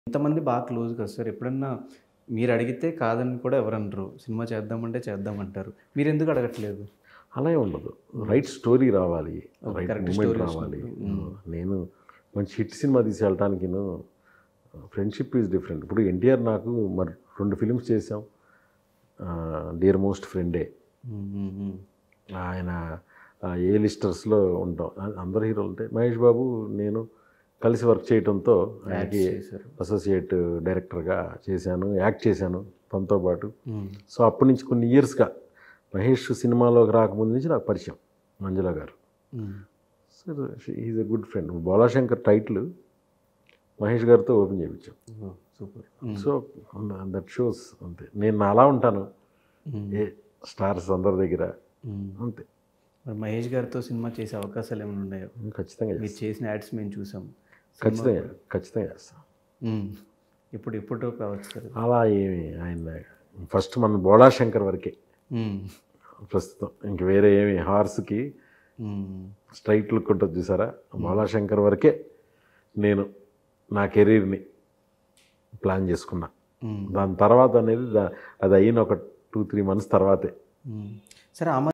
ఇంతమంది బాగా క్లోజ్ కదా సార్ ఎప్పుడన్నా మీరు అడిగితే కాదని కూడా ఎవరనరు సినిమా చేద్దామంటే చేద్దామంటారు మీరు ఎందుకు అడగట్లేదు అలాగే ఉండదు రైట్ స్టోరీ రావాలి Okay, right correct moment story రావాలి వచ్చినప్పుడు. నేను మంచి హిట్ సినిమా తీసి వెళ్ళటానికి ఫ్రెండ్షిప్ ఈజ్ డిఫరెంట్ ఇప్పుడు ఎన్టీఆర్ నాకు మరి రెండు ఫిలిమ్స్ చేసాం డియర్ మోస్ట్ ఫ్రెండే ఉమ్, ఉమ్, ఉమ్. ఆయన ఆ, ఏ లిస్టర్స్లో ఉంటాం ఆ- అందరు హీరోలు ఉంటాయి మహేష్ బాబు నేను కలిసి వర్క్ చేయడంతో ఆయనకి చేశారు. అసోసియేట్ డైరెక్టర్గా చేశాను యాక్ట్ చేశాను తనతో పాటు ఉమ్, సో అప్పటి నుంచి కొన్ని ఇయర్స్గా మహేష్ సినిమాలోకి రాకముందు నుంచి నాకు పరిచయం మంజుల గారు um, so is a good friend Bhola Shankar title Mahesh గారితో ఓపెన్ చేయించాం ఓ, super um, so that shows అంతే నేను నా అలా ఉంటాను ఉమ్, ఏ స్టార్స్ అందరి దగ్గర ఉమ్. అంతే మరి మహేష్ గారితో సినిమా చేసే అవకాశాలు ఏమైనా ఉన్నాయో ఖచ్చితంగా మీరు చేస్తాను చేసిన యాడ్స్ మేము చూసాం ఖచ్చితంగా ఖచ్చితంగా చేస్తాను ఉమ్, ఇప్పుడు ఇప్పుడు కావచ్చు సార్ అలా ఏమి ఆయన ఫస్ట్ మన బోళాశంకర్ వరకే ఉమ్, ప్రస్తుతం ఇంక వేరే ఏమి హార్స్కి ఉమ్, స్ట్రైట్ లుక్ ఉంటుంది చూసారా బోళాశంకర్ వరకే నేను నా కెరీర్ని ప్లాన్ చేసుకున్నా ఉమ్, దాని తర్వాత అనేది దా- అది అయిన ఒక టూ త్రీ మంత్స్ తర్వాతే ఉమ్. సరే ఆ